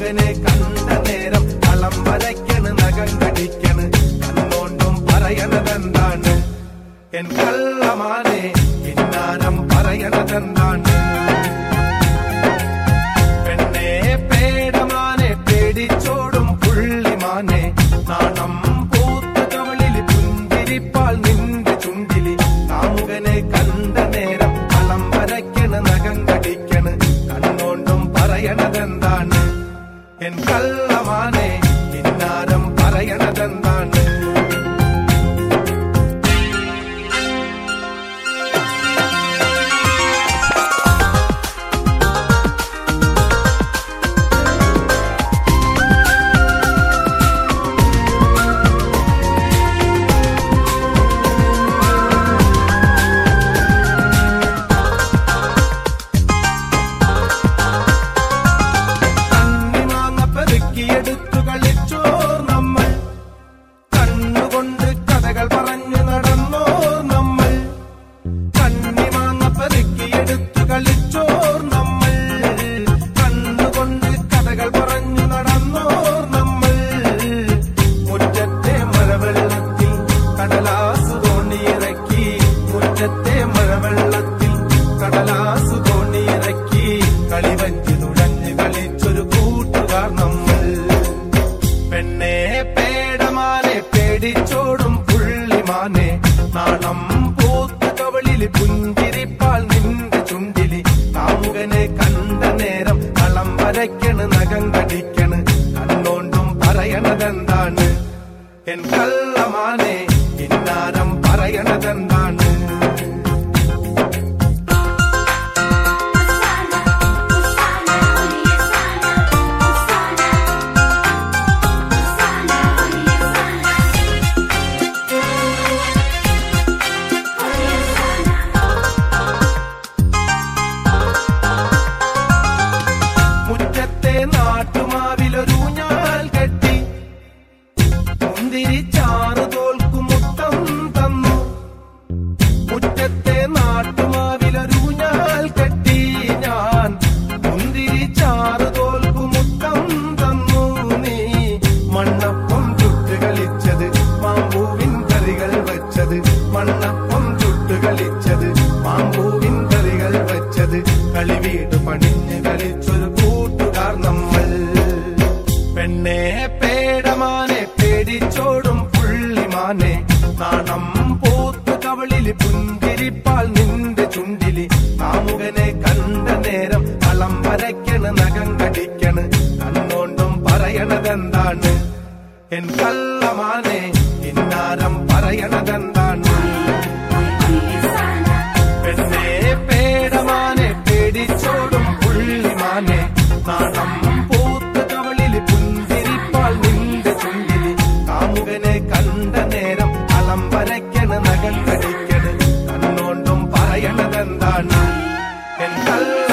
കാമുകനെ കണ്ട നേരം കളം വരയ്ക്കണ് നഖം കടിക്കണ് കണ്ണോണ്ടും പറയണതെന്താണ് എൻ കള്ളമാനെ കിന്നാരം പറയണതെന്താണ് പെണ്ണെ പേടമാനെ പേടിച്ചോടും പുള്ളിമാനെ നാണം പൂത്ത കവളിൽ പുഞ്ചിരിപ്പാൽ നിന്റെ ചുണ്ടിലി കാമുകനെ കണ്ട നേരം കളം വരയ്ക്കണ് നഖം കടിക്കണ് കണ്ണോണ്ടും പറയണതെന്താണ് എൻ കള്ളമാനെ കിന്നാരം പറയണതെന്താണ് കണ്ണിമാങ്ങ പെറുക്കിയെടുത്തു കളിച്ചോർ നമ്മൾ കണ്ണുകൊണ്ട് കഥകൾ പറഞ്ഞു നടന്നോർ നമ്മൾ കണ്ണിമാങ്ങ പെറുക്കിയെടുത്തു കളിച്ചോർ നമ്മൾ കണ്ണുകൊണ്ട് കഥകൾ പറഞ്ഞു നടന്നോർ നമ്മൾ മുറ്റത്തെ മഴവെള്ളത്തിൽ കടലാസ് തോണിയിറക്കി മുറ്റത്തെ മഴവെള്ളത്തിൽ കടലാസ് തോണിയിറക്കി കളിവഞ്ചി തുഴഞ്ഞ് കളിച്ചൊരു കൂട്ടുകാർ നമ്മൾ പെണ്ണെ പേടമാനെ പേടിച്ചോടും പുള്ളിമാനെ നാണം പൂത്ത കവളിൽ പുഞ്ചിരിപ്പാൽ നിന്റെ ചുണ്ടിലി കാമുകനെ കണ്ട നേരം കളം വരയ്ക്കണ് നഖം കടിക്കണ് കണ്ണോണ്ടും പറയണതെന്താണ് എൻ കള്ളമാനെ ഇന്നാരം പറയണതെന്താണ് മുറ്റത്തെ നാട്ടുമാവിലൊരു ഞാൽ കെട്ടി മുന്തിരി ചാറ് തോൽക്കും മുത്തം തന്നു മുറ്റത്തെ നാട്ടുമാവിലൊരു ഞാൽ കെട്ടി ഞാൻ മുന്തിരി ചാറ് തോൽക്കും മുത്തം തന്നു നീ മണ്ണപ്പം ചുട്ട് കളിച്ചത് മാമ്പൂവിൻ കറികൾ വെച്ചത് മണ്ണപ്പം ചുട്ട് കളിച്ചത് മാമ്പൂവിൻ കറികൾ വെച്ചത് കളിവീട് പണിഞ്ഞ് കളിച്ചൊരു കൂട്ടുകാർ നമ്മൾ പെണ്ണെ പേടമാനെ പേടിച്ചോടും പുള്ളിമാനെ നാണം പൂത്ത കവളിൽ പുഞ്ചിരിപ്പാൽ നിന്റെ ചുണ്ടിലി കാമുകനെ കണ്ട നേരം കളം വരയ്ക്കണ് നഖം കടിക്കണ് കണ്ണോണ്ടും പറയണതെന്താണ് എൻ കള്ളമാനെ ഇന്നാരം പറയണതെന്താണ് പെണ്ണെ പേടമാനെ പേടിച്ചോടും പുള്ളിമാനെ നാണം പൂത്ത കവളിൽ പുഞ്ചിരിപ്പാൽ നിന്റെ ചുണ്ടിലി കാമുകനെ കണ്ട നേരം കളം വരയ്ക്കണ് നഖം കടിക്കണ് കണ്ണോണ്ടും പറയണതെന്താണ് എൻ കള്ള